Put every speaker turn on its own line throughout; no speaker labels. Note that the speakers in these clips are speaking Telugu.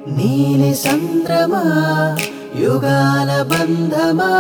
నీలి సంద్రమా యుగాల బంధమా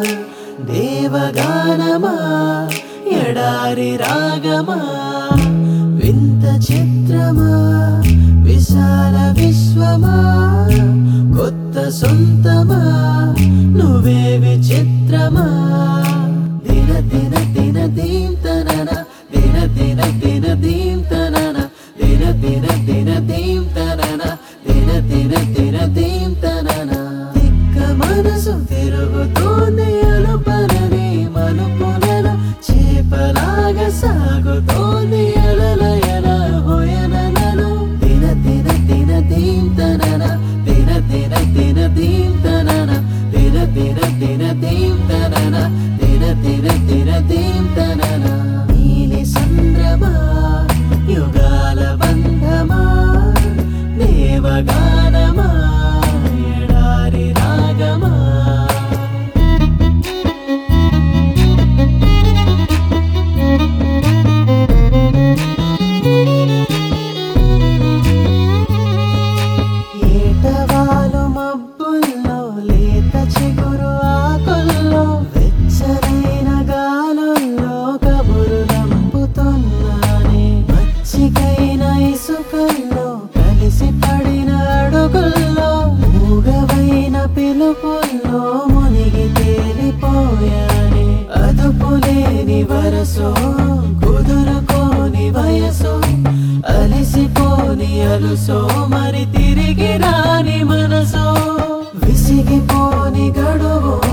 దేవగానమా ఎడారి రాగమా వింత చిత్రమా విశాల విశ్వమా కొత్త సొంతమా నువ్వే విచిత్రమా దిన దిన దిన దీం తనన దిన దిన దిన దీం తనన దిన దిన దిన దీం తనన దిన దిన దిన దీం తనన తిక్క మనసు తిరుగుతోంది అలుపలని మలుపులలో చేపలాగా సాగుతోంది అలలయల హోయనలలో దిన దిన దిన దీం తనన దిన దిన దిన దీం తనన దిన దిన దిన దీం తనన దిన దిన దిన దీం తనన నీలి సంద్రమా యుగాల బంధమా దేవగానమా ఎడారి రాగమా ఏటవాలు మబ్బుల్లో లేత చిగురు ఆకుల్లో వెచ్చనైన గాలుల్లో కబురులంపుతున్నానే మచ్చికైన ఇసుకల్లో కలిసి పడిన అడుగుల్లో మూగవైన పిలుపుల్లో మునిగి తేలిపోయానే అదుపులేని వరసో కుదురుకోని వయసో అలిసిపోని అలుసో మరి తిరిగి రాని మనసో విసిగిపోని గడువు